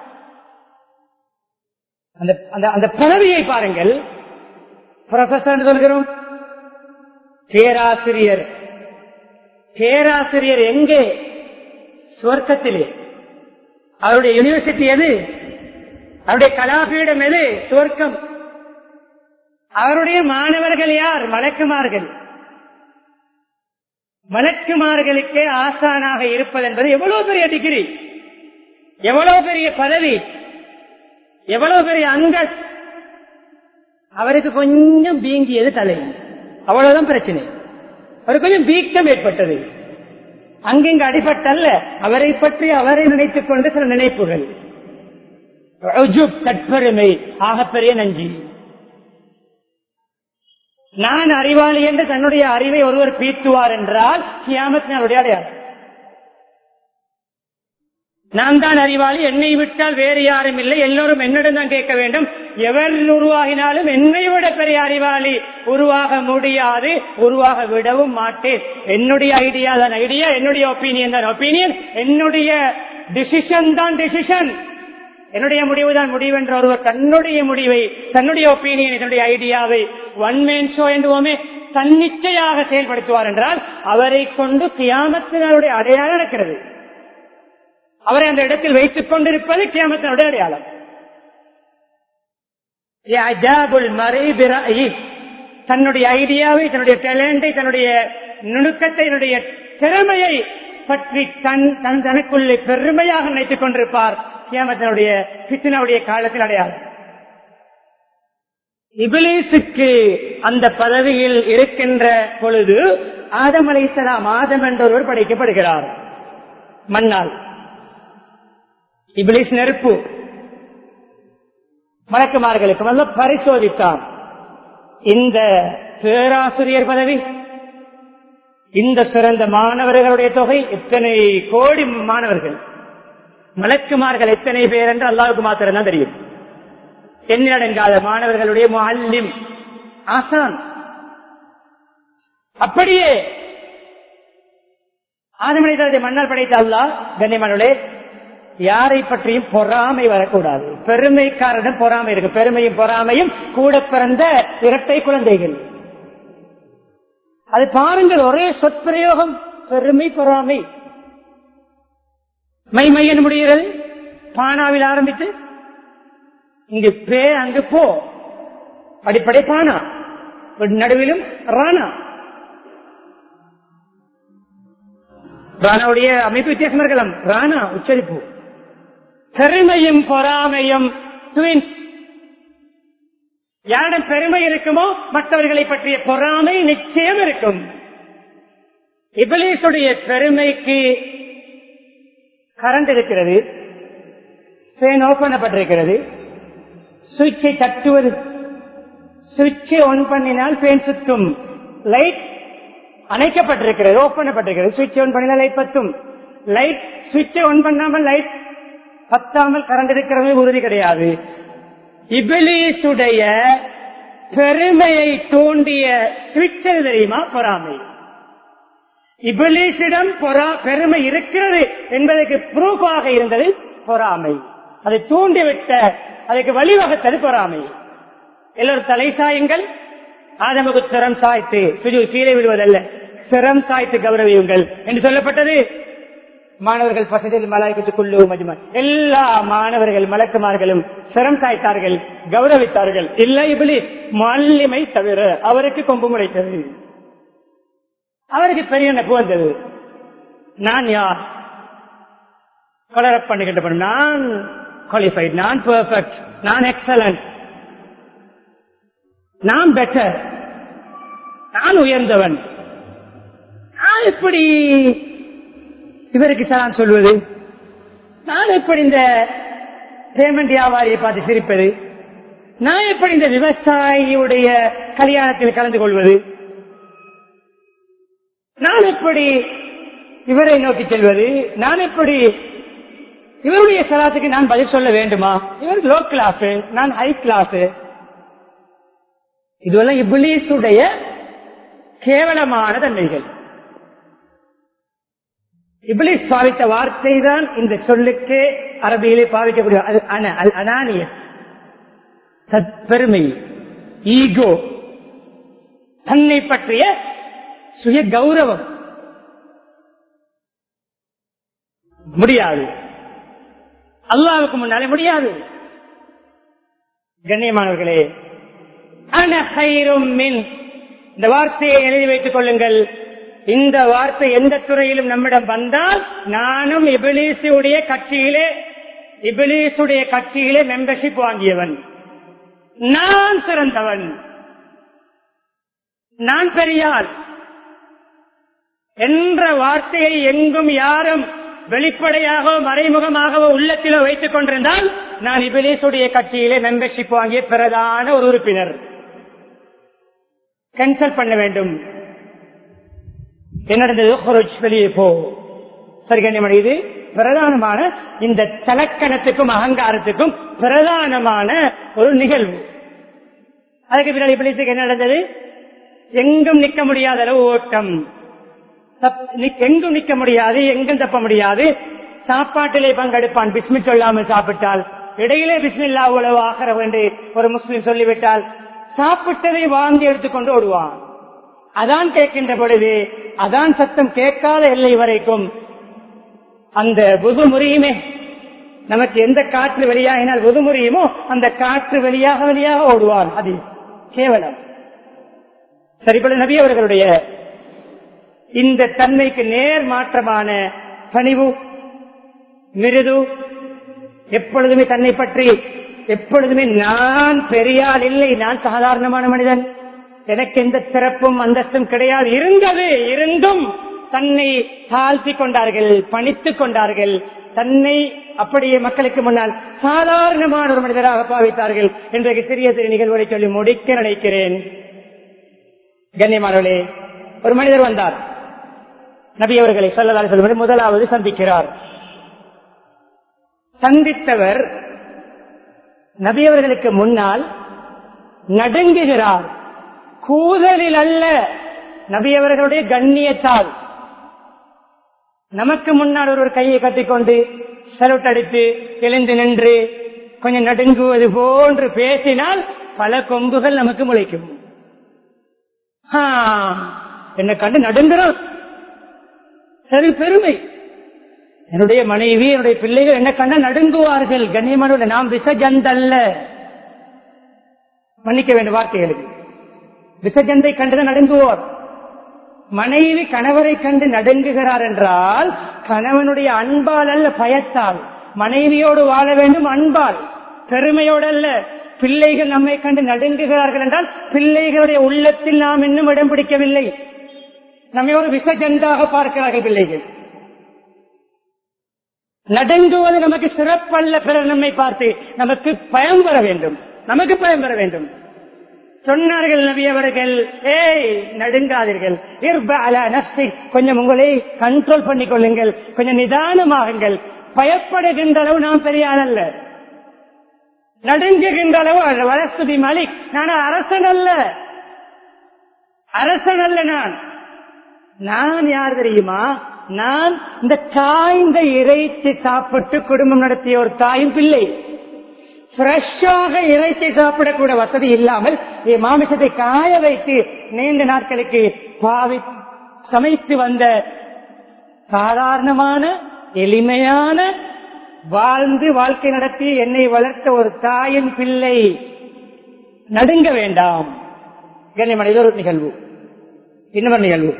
அந்த அந்த- அந்த பதவியை பாருங்கள் ப்ரொஃபசர் சொல்கிறோம் பேராசிரியர் பேராசிரியர் எங்கே சுவர்க்கத்திலே அவருடைய யூனிவர்சிட்டி எது அவருடைய கலாபீடம் எது சுவர்க்கம் அவருடைய மாணவர்கள் யார் மலக்குமார்கள் மலக்குமார்களுக்கே ஆசானாக இருப்பது என்பது எவ்வளவு பெரிய டிகிரி எவ்வளவு பெரிய பதவி எவ்வளவு பெரிய அங்க அவருக்கு கொஞ்சம் வீங்கியது தலை அவ்வளவுதான் பிரச்சனை அவருக்கு கொஞ்சம் வீக்கம் ஏற்பட்டது அங்கிங்க அடிபட்டல்ல அவரை பற்றி அவரை நினைத்துக் கொண்டு சில நினைப்புகள் உஜுப், தற்பெருமை ஆகப்பெரிய நஞ்சி நான் அறிவாளி என்று தன்னுடைய அறிவை ஒருவர் பீத்துவார் என்றால் கியாமத்தினுடைய அடையாளம் நான் தான் அறிவாளி என்னை விட்டால் வேறு யாரும் இல்லை எல்லோரும் என்னிடம் தான் கேட்க வேண்டும் எவர் உருவாகினாலும் என்னை விட பெரிய அறிவாளி உருவாக முடியாது உருவாக விடவும் மாட்டேன் என்னுடைய ஐடியா தான் ஐடியா என்னுடைய ஒப்பீனியன் தான் ஒப்பீனியன் என்னுடைய டிசிஷன் தான் டிசிஷன் என்னுடைய முடிவு தான் முடிவு என்ற ஒருவர் தன்னுடைய முடிவை தன்னுடைய ஒப்பீனியன் தன்னுடைய ஐடியாவை ஒன் மேன் ஷோ என்றுவோமே தன்னிச்சையாக செயல்படுத்துவார் என்றால் அவரை கொண்டு கியாமத்தினுடைய அடையாளம் நடக்கிறது அவரை அந்த இடத்தில் வைத்துக் கொண்டிருப்பது கியாமத்தினுடைய அடையாளம் இஅஜாபுல் மறை பிராயி. தன்னுடைய ஐடியாவை தன்னுடைய டேலண்டை தன்னுடைய நுணுக்கத்தை தன்னுடைய திறமையை பற்றி தன் தன் தனக்குள்ளே பெருமையாக நினைத்துக் கொண்டிருப்பார் கியாமத்தினுடைய பித்தனுடைய காலத்தில் அடையாளம் இபிலேசுக்கு அந்த பதவியில் இருக்கின்ற பொழுது ஆதம் அலைசலாம் ஆதம் என்றொருவர் படைக்கப்படுகிறார் மண்ணால் இபிலிஸ் நெருப்பு மலக்குமார்களுக்கு வந்து பரிசோதித்தார் இந்த பேராசிரியர் பதவி இந்த சிறந்த மாணவர்களுடைய தொகை எத்தனை கோடி மாணவர்கள் மலக்குமார்கள் எத்தனை பேர் என்று அல்லாவுக்கு மாத்திரம் தான் தெரியும் எண்ணடங்காத மாணவர்களுடைய முல்லிம் ஆசான் அப்படியே ஆதமனிதருடைய மன்னர் படைத்த அல்லா கண்ணியமானே யாரை பற்றியும் பொறாமை வரக்கூடாது பெருமைக்காரரிடம் பொறாமை இருக்கு பெருமையும் பொறாமையும் கூட பிறந்த இரட்டை குழந்தைகள் அது பாருங்கள் ஒரே சொற்பிரயோகம் பெருமை பொறாமை மைமையன் முடிகிறது பானாவில் ஆரம்பித்து இங்கு பே அங்கு போ அடிப்படை பானா நடுவிலும் ராணா ராணாவுடைய அமைப்பு வித்தியாசம் இருக்கலாம் ராணா உச்சரிப்பு பெருமையும் பொறாமையும் ட்வின்ஸ் யாரிடம் பெருமை இருக்குமோ மற்றவர்களை பற்றிய பொறாமை நிச்சயம் இருக்கும் இபிலேசுடைய பெருமைக்கு கரண்ட் இருக்கிறது ஃபேன் ஓபன் பண்ணப்பட்டிருக்கிறது சுவிட்சை தட்டுவது சுவிட்சை ஆன் பண்ணினால் ஃபேன் சுத்தும் லைட் அணைக்கப்பட்டிருக்கிறது ஓபன் பண்ணப்பட்டிருக்கிறது சுவிட்ச் ஆன் பண்ணினால் லைட் பத்தும் லைட் சுவிட்சை ஆன் பண்ணாமல் லைட் பத்தாமல் கரண்ட் இருக்கிறது உறுதி கிடையாது இபிலீசுடைய பெருமையை தூண்டிய சுவிட்சர் தெரியுமா பொறாமை இபிலீசிடம் பொறா- பெருமை இருக்கிறது என்பதற்கு ப்ரூஃபாக இருந்தது பொறாமை அதை தூண்டிவிட்ட அதுக்கு வழிவகுத்தது பொறாமை எல்லோரும் தலை சாயுங்கள் ஆதமுக்கு சிரம் சாய்த்து சுஜு கீழே விடுவதல்ல சிரம் சாய்த்து கௌரவியுங்கள் என்று சொல்லப்பட்டது மாணவர்கள் பசதியில் மலாய்க்கத்துக்குள்ளு மஜ்மா எல்லா மாணவர்கள் மலக்குமார்களும் சிரம் சாய்த்தார்கள் கௌரவித்தார்கள் இல்லை இபிலிஸ் மல்லிமை தவிர அவருக்கு கொம்பு முளைத்தது அவருக்கு பெரிய நட்பு வந்தது நான் யார் கொலரப் பண்ணுகின்ற பொழுது நான் குவாலிஃபைட் நான் பெர்ஃபெக்ட் நான் எக்ஸலண்ட் நான் பெட்டர் நான் உயர்ந்தவன் நான் எப்படி இவருக்கு சலாம் சொல்வது நான் எப்படி இந்த பேமெண்ட் வியாபாரியை பார்த்து சிரிப்பது நான் எப்படி இந்த விவசாயியுடைய கல்யாணத்தில் கலந்து கொள்வது நான் எப்படி இவரை நோக்கி செல்வது நான் எப்படி இவருடைய சலாத்துக்கு நான் பதில் சொல்ல வேண்டுமா இவர் லோ கிளாஸ் நான் ஹை கிளாஸ் இதுவெல்லாம் இபிலீசுடைய கேவலமான தன்மைகள் இபிலிஸ் பாவித்த வார்த்தை தான் இந்த சொல்லுக்கு அரபியிலே பாவிக்கக்கூடிய அது அன- அல் அனானிய பெருமை ஈகோ தன்னை பற்றிய சுய கௌரவம் முடியாது அல்லாவுக்கு முன்னாலே முடியாது கண்ணியமானவர்களே அன ஹைரும் மின் இந்த வார்த்தையை எழுதி வைத்துக் கொள்ளுங்கள் இந்த வார்த்தை எந்த துறையிலும் நம்மிடம் வந்தால் நானும் இபிலீசுடைய கட்சியிலே இபிலீசுடைய கட்சியிலே மெம்பர்ஷிப் வாங்கியவன் நான் சிறந்தவன் நான் பெரியாள் என்ற வார்த்தையை எங்கும் யாரும் வெளிப்படையாகவோ மறைமுகமாகவோ உள்ளத்திலோ வைத்துக் கொண்டிருந்தால் நான் இபிலேசுடைய கட்சியிலே மெம்பர்ஷிப் வாங்கிய பிரதான ஒரு உறுப்பினர் கேன்சல் பண்ண வேண்டும் என்ன நடந்தது குரோஜ் வெளியே போ சரி கண்ணியமணி இது பிரதானமான இந்த தலக்கணத்துக்கும் அகங்காரத்துக்கும் பிரதானமான ஒரு நிகழ்வு அதுக்கு பின்னாடி இபிலேசுக்கு என்ன நடந்தது எங்கும் நிற்க முடியாத அளவு ஓட்டம் தப்- நி- எங்கும் நிற்க முடியாது எங்கும் தப்ப முடியாது சாப்பாட்டிலே பங்கெடுப்பான் பிஸ்மி சொல்லாமல் சாப்பிட்டால் இடையிலே பிஸ்மில்லா உழவு ஆகிறவு என்று ஒரு முஸ்லிம் சொல்லிவிட்டால் சாப்பிட்டதை வாங்கி எடுத்துக்கொண்டு ஓடுவான் அதான் கேட்கின்ற பொழுது அதான் சத்தம் கேட்காத எல்லை வரைக்கும் அந்த புது முறியுமே நமக்கு எந்த காற்று வெளியாகினால் புது முறியுமோ அந்த காற்று வெளியாக வெளியாக ஓடுவார் அது கேவலம் சரிபட நபி அவர்களுடைய இந்த தன்மைக்கு நேர் மாற்றமான பணிவு மிருது எப்பொழுதுமே தன்னை பற்றி எப்பொழுதுமே நான் பெரியால் இல்லை நான் சாதாரணமான மனிதன் எனக்கு எந்த சிறப்பும் அந்தஸ்தும் கிடையாது இருந்தது இருந்தும் தன்னை தாழ்த்தி கொண்டார்கள் பணித்துக் கொண்டார்கள் தன்னை அப்படியே மக்களுக்கு முன்னால் சாதாரணமான ஒரு மனிதராக பாவித்தார்கள் இன்றைக்கு சிறிய சிறிய நிகழ்வுகளை சொல்லி முடிக்க நினைக்கிறேன் கண்ணியமானவர்களே ஒரு மனிதர் வந்தார் நபி அவர்களை சொல்லலாறு சொல்வது முதலாவது சந்திக்கிறார் சந்தித்தவர் நபி அவர்களுக்கு முன்னால் நடுங்குகிறார் கூதலில் அல்ல நபி அவர்களுடைய கண்ணியத்தால் நமக்கு முன்னால் ஒரு கையை கட்டிக்கொண்டு சலுட் அடித்து எழுந்து நின்று கொஞ்சம் நடுங்குவது போன்று பேசினால் பல கொம்புகள் நமக்கு முளைக்கும் ஆ, என்னை கண்டு நடுங்குறோம் சரி பெருமை என்னுடைய மனைவி என்னுடைய பிள்ளைகள் என்ன கண்ட நடுங்குவார்கள் கண்ணியமான நாம் விசஜந்தல்ல மன்னிக்க வேண்டும் வார்த்தைகளுக்கு விசஜந்தை கண்டுதான் நடுங்குவோர் மனைவி கணவரை கண்டு நடுங்குகிறார் என்றால் கணவனுடைய அன்பால் அல்ல பயத்தால் மனைவியோடு வாழ வேண்டும் அன்பால் பெருமையோடு அல்ல பிள்ளைகள் நம்மை கண்டு நடுங்குகிறார்கள் என்றால் பிள்ளைகளுடைய உள்ளத்தில் நாம் இன்னும் இடம் பிடிக்கவில்லை நம்மை ஒரு விசஜந்தாக பார்க்கிறார்கள் பிள்ளைகள் நடுங்குவது நமக்கு சிறப்பல்ல பிறர் நம்மை பார்த்து நமக்கு பயம் வர வேண்டும் நமக்கு பயம் வர வேண்டும் சொன்னார்கள் நபி அவர்கள் ஏய் நடுங்காதீர்கள் இர்ப அலா நஃப்ஸிக். கொஞ்சம் உங்களை கண்ட்ரோல் பண்ணிக் கொள்ளுங்கள் கொஞ்சம் நிதானமாகுங்கள் பயப்படுகின்ற அளவு நாம் பெரிய ஆள் அல்ல நடுங்குகின்ற அளவு வளர்த்துதி மலிக் நான் அரசன் அல்ல அரசன் அல்ல நான் நான் யார் தெரியுமா நான் இந்த காய்ந்த இறைச்சி சாப்பிட்டு குடும்பம் நடத்திய ஒரு தாயும் பிள்ளை ஃப்ரெஷ்ஷாக இறைச்சி சாப்பிடக்கூட வசதி இல்லாமல் என் மாமிசத்தை காய வைத்து நீண்ட நாட்களுக்கு பாவி சமைத்து வந்த சாதாரணமான எளிமையான வாழ்ந்து வாழ்க்கை நடத்தி என்னை வளர்த்த ஒரு தாயின் பிள்ளை நடுங்க வேண்டாம் கண்ணியமான இது ஒரு நிகழ்வு இன்னொரு நிகழ்வு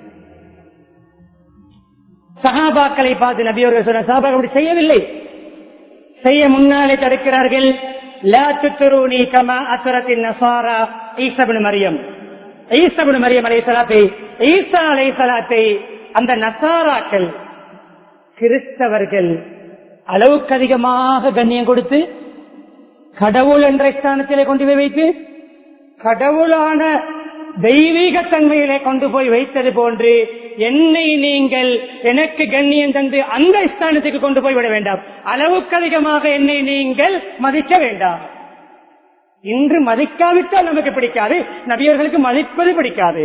சகாபாக்களை பார்த்து நபியவர்கள் சொன்ன சகாபாக்கள் அப்படி செய்யவில்லை செய்ய முன்னாலே தடுக்கிறார்கள் லா துத்துரூனி கமா அசுரத்தின் நசாரா ஈசபின் மரியம் ஈசபின் மரியம் அலை சலாத்தை ஈசா அலை சலாத்தை அந்த நசாராக்கள் கிறிஸ்தவர்கள் அளவுக்கு அதிகமாக கண்ணியம் கொடுத்து கடவுள் என்ற ஸ்தானத்திலே கொண்டு போய் வைத்து கடவுளான தெய்வீக தன்மையிலே கொண்டு போய் வைத்தது போன்று என்னை நீங்கள் எனக்கு கண்ணியம் தந்து அந்த ஸ்தானத்துக்கு கொண்டு போய் விட வேண்டாம் அளவுக்கு அதிகமாக என்னை நீங்கள் மதிக்க வேண்டாம் இன்று மதிக்காவிட்டால் நமக்கு பிடிக்காது நபியர்களுக்கு மதிப்பது பிடிக்காது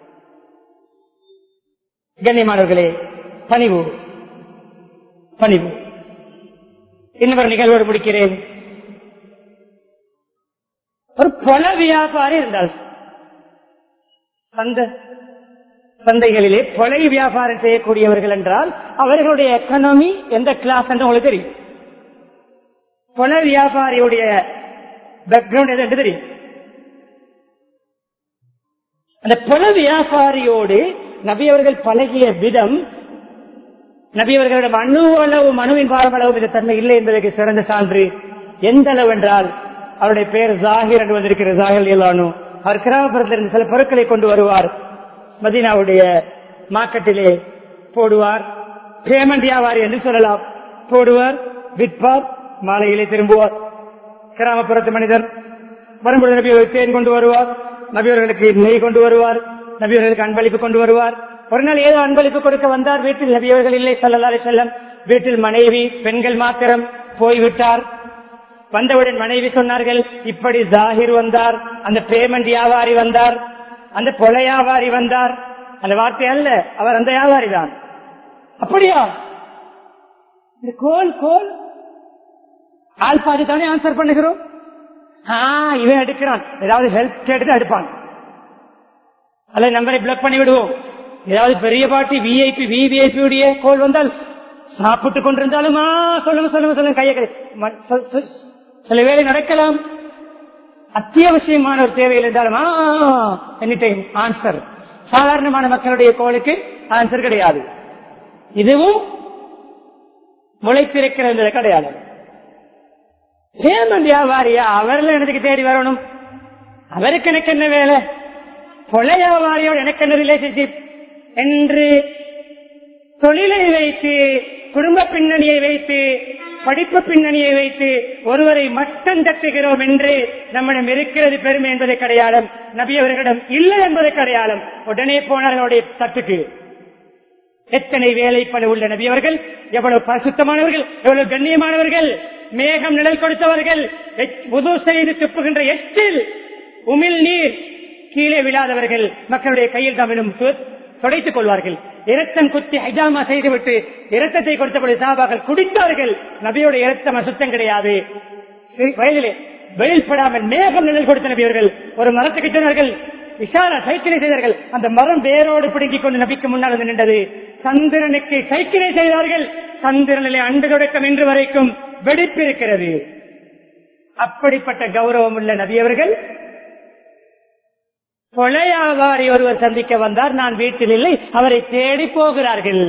கண்ணியமானவர்களே பணிவு பணிவு இன்னொரு நிகழ்வோடு முடிக்கிறேன் ஒரு பல வியாபாரி இருந்தால் சந்த சந்தைகளிலே கொலை வியாபாரம் செய்யக்கூடியவர்கள் என்றால் அவர்களுடைய எக்கனாமி எந்த கிளாஸ் என்று உங்களுக்கு தெரியும் கொலை வியாபாரியுடைய பேக்ரவுண்ட் எது என்று தெரியும் அந்த பல வியாபாரியோடு நபி அவர்கள் பழகிய விதம் நபி அவர்களிடம் அணு அளவு மனுவின் பாரம் அளவு இந்த தன்மை இல்லை என்பதற்கு சிறந்த சான்று எந்த அளவு என்றால் அவருடைய பெயர் ஜாகிர் என்று வந்திருக்கிற ஜாகிர் இல்லானு அவர் கிராமப்புறத்திலிருந்து சில பொருட்களை கொண்டு வருவார் மதீனாவுடைய மார்க்கெட்டிலே போடுவார் பேமெண்ட் வியாபாரி என்று சொல்லலாம் போடுவார் விற்பார் மாலையிலே திரும்புவார் கிராமப்புறத்து மனிதர் வரும்பொழுது நபி அவர்கள் தேன் கொண்டு வருவார் நபியவர்களுக்கு நெய் கொண்டு வருவார் நபியவர்களுக்கு அன்பளிப்பு கொண்டு வருவார் ஒரு நாள் ஏதோ அன்பளிப்பு கொடுக்க வந்தார் வீட்டில் நபியவர்கள் இல்லை சல்லல்லாஹு அலைஹி வஸல்லம் வீட்டில் மனைவி பெண்கள் மாத்திரம் போய்விட்டார் வந்தவுடன் மனைவி சொன்னார்கள் இப்படி ஜாகிர் வந்தார் அந்த பேமெண்ட் வியாபாரி வந்தார் அந்த கொலை வியாபாரி வந்தார் அந்த வார்த்தை அல்ல அவர் அந்த வியாபாரி தான் அப்படியா இந்த கோல் கோல் ஆள் பாதி தானே ஆன்சர் பண்ணுகிறோம் ஆ, இவன் எடுக்கிறான் ஏதாவது ஹெல்ப் கேட்டு எடுப்பான் அல்ல நம்பரை பிளாக் பண்ணி விடுவோம் ஏதாவது பெரிய பாட்டி விஐபி விவிஐபி உடைய கோல் வந்தால் சாப்பிட்டு கொண்டிருந்தாலும் ஆ, சொல்லுங்க சொல்லுங்க சொல்லுங்க கையை கை- ம- சொ- சொ- சில வேலை நடக்கலாம் அத்தியாவசியமான ஒரு தேவைகள் என்றாலும் எனி டைம் ஆன்சர் சாதாரணமான மக்களுடைய கோளுக்கு ஆன்சர் கிடையாது இதுவும் முளைத்திருக்கிறது கிடையாது சேமன் வியாபாரியா அவர்கள் எனக்கு தேடி வரணும் அவருக்கு எனக்கு என்ன வேலை கொலை வியாபாரியோடு எனக்கு என்ன ரிலேஷன்ஷிப் என்று தொழிலை வைத்து குடும்ப பின்னணியை வைத்து படிப்பு பின்னணியை வைத்து ஒருவரை மட்டம் தட்டுகிறோம் என்று நம்மிடம் இருக்கிறது பெருமை என்பதை கிடையாது நபி அவர்களிடம் இல்லை என்பதை கிடையாது உடனே போனார்களுடைய தட்டுக்கு எத்தனை வேலைப்பட உள்ள நபி அவர்கள் எவ்வளவு பரிசுத்தமானவர்கள் எவ்வளவு கண்ணியமானவர்கள் மேகம் நிழல் கொடுத்தவர்கள் எச்- உது செய்து துப்புகின்ற எச்சில் உமிழ் நீர் கீழே விழாதவர்கள் மக்களுடைய கையில் தமிழும் துடைத்துக் கொள்வார்கள் இரத்தம் குத்தி ஹைஜாமா செய்துவிட்டு இரத்தத்தை கொடுத்தபடி சாபாக்கள் குடித்தார்கள் நபியோட இரத்தம் அசுத்தம் கிடையாது சரி, வயதிலே வெயில் படாமல் மேகம் நிழல் கொடுத்த நபியவர்கள் ஒரு மரத்துக்கு சொன்னார்கள் விஷால சைக்கிளை செய்தார்கள் அந்த மரம் வேரோடு பிடுங்கிக் கொண்டு நபிக்கு முன்னால் வந்து நின்றது சந்திரனுக்கு சைக்கிளை செய்தார்கள் சந்திரனிலே அண்டு தொடக்கம் இன்று வரைக்கும் வெடிப்பு இருக்கிறது அப்படிப்பட்ட கௌரவம் உள்ள நபியவர்கள் கொலையாவாரி ஒருவர் சந்திக்க வந்தார் நான் வீட்டில் இல்லை அவரை தேடி போகிறார்கள்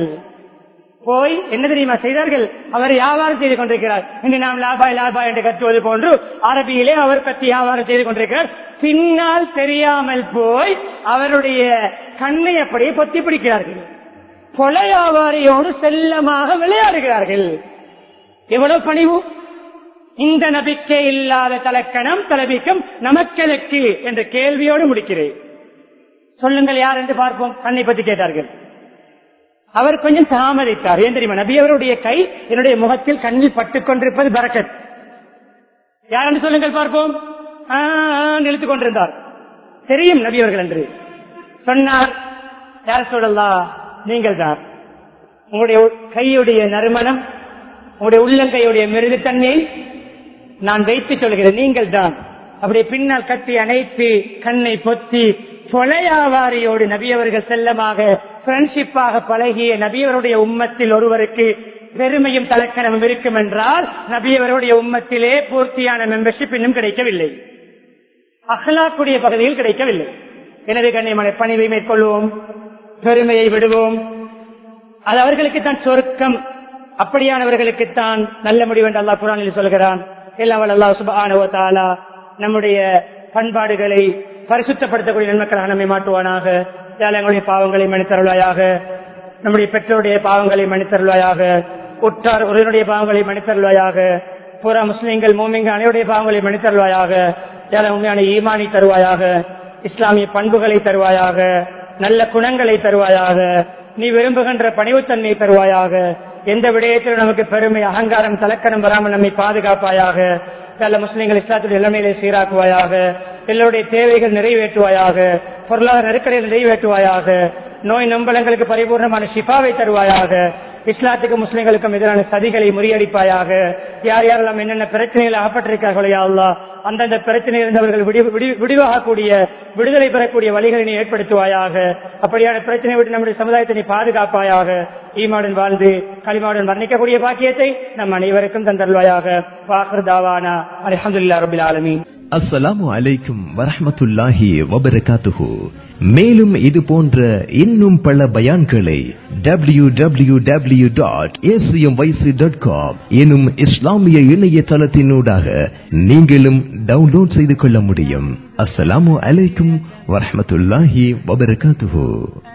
போய் என்ன தெரியுமா செய்தார்கள் அவர் வியாபாரம் செய்து கொண்டிருக்கிறார் இன்று நாம் லாபாய் லாபாய் என்று கத்துவது போன்று அரபியிலே அவர் கத்தி வியாபாரம் செய்து கொண்டிருக்கிறார் பின்னால் தெரியாமல் போய் அவருடைய கண்ணை அப்படியே பொத்தி பிடிக்கிறார்கள் கொலை வியாபாரியோடு செல்லமாக விளையாடுகிறார்கள் எவ்வளவு பணிவு இந்த நபிக்கை இல்லாத தலக்கணம் தலபிக்கும் நமக்களுக்கு என்ற கேள்வியோடு முடிக்கிறேன் சொல்லுங்கள் யார் என்று பார்ப்போம் கண்ணை பற்றி கேட்டார்கள் அவர் கொஞ்சம் தாமதித்தார் ஏன் தெரியுமா நபி அவருடைய கை என்னுடைய முகத்தில் கண்ணில் பட்டுக் கொண்டிருப்பது பரக்கத் யார் என்று சொல்லுங்கள் பார்ப்போம் ஆ, ஆ, நிறுத்திக் கொண்டிருந்தார் தெரியும் நபி அவர்கள் என்று சொன்னார் யார் சொல்லலாம் நீங்கள் தான் உங்களுடைய கையுடைய நறுமணம் உங்களுடைய உள்ளங்கையுடைய மிருதுத்தன்மையை நான் வைத்து சொல்கிறேன் நீங்கள் தான் அப்படியே பின்னால் கட்டி அணைத்து கண்ணை பொத்தி கொலையாவாரியோடு நபியவர்கள் செல்லமாக ஃப்ரெண்ட்ஷிப்பாக பழகிய நபியவருடைய உம்மத்தில் ஒருவருக்கு பெருமையும் தலக்கணமும் இருக்கும் என்றால் நபியவருடைய உம்மத்திலே பூர்த்தியான மெம்பர்ஷிப் இன்னும் கிடைக்கவில்லை அஹ்லாக்குடைய பகுதியில் கிடைக்கவில்லை எனவே கண்ணியமான பணிவை மேற்கொள்வோம் பெருமையை விடுவோம் அது அவர்களுக்கு தான் சொர்க்கம் அப்படியானவர்களுக்கு தான் நல்ல முடிவு என்று அல்லாஹ் குரானில் சொல்கிறான் எல்லாம் அல்லாஹ் சுபானுவ தாலா நம்முடைய பண்பாடுகளை பரிசுத்தப்படுத்தக்கூடிய நன்மக்களாக நம்மை மாட்டுவானாக யாழ் எங்களுடைய பாவங்களை மன்னித்தருள்வாயாக நம்முடைய பெற்றோருடைய பாவங்களை மன்னித்தருள்வாயாக உற்றார் உறவினுடைய பாவங்களை மன்னித்தருள்வாயாக புற முஸ்லிம்கள் மூமிங்க அனைவருடைய பாவங்களை மன்னித்தருள்வாயாக யாழ் உண்மையான ஈமானி தருவாயாக இஸ்லாமிய பண்புகளை தருவாயாக நல்ல குணங்களை தருவாயாக நீ விரும்புகின்ற பணிவுத்தன்மை தருவாயாக எந்த விடயத்திலும் நமக்கு பெருமை அகங்காரம் தலக்கணம் வராமல் நம்மை பாதுகாப்பாயாக நல்ல முஸ்லிம்கள் இஸ்லாத்துடைய நிலைமையிலே சீராக்குவாயாக எல்லோருடைய தேவைகள் நிறைவேற்றுவாயாக பொருளாதார நெருக்கடியை நிறைவேற்றுவாயாக நோய் நம்பலங்களுக்கு பரிபூர்ணமான ஷிஃபாவை தருவாயாக இஸ்லாத்துக்கு முஸ்லிம்களுக்கும் எதிரான சதிகளை முறியடிப்பாயாக யார் யாரெல்லாம் என்னென்ன பிரச்சனைகள் அகப்பட்டிருக்கார்களோ யா அல்லாஹ் அந்தந்த பிரச்சனை இருந்தவர்கள் விடி- விடி- விடுவாகக்கூடிய விடுதலை பெறக்கூடிய வழிகளை நீ ஏற்படுத்துவாயாக அப்படியான பிரச்சனை விட்டு நம்முடைய சமுதாயத்தை நீ பாதுகாப்பாயாக ஈமாடன் வாழ்ந்து களிமாடன் வர்ணிக்கக்கூடிய பாக்கியத்தை நம் அனைவருக்கும் தந்தருவாயாக வாஹர் தாவானா அலமதுல்லா ரபில் ஆலமீன் அஸ்ஸலாமு அலைக்கும் வரஹ்மத்துல்லாஹி வபரகாத்துஹு மேலும் இது போன்ற இன்னும் பல பயான்களை W W W dot dot com எனும் இஸ்லாமிய இணையதளத்தினூடாக நீங்களும் டவுன்லோட் செய்து கொள்ள முடியும் அஸ்ஸலாமு அலைக்கும் வரஹ்மத்துல்லாஹி வபரகாத்துஹு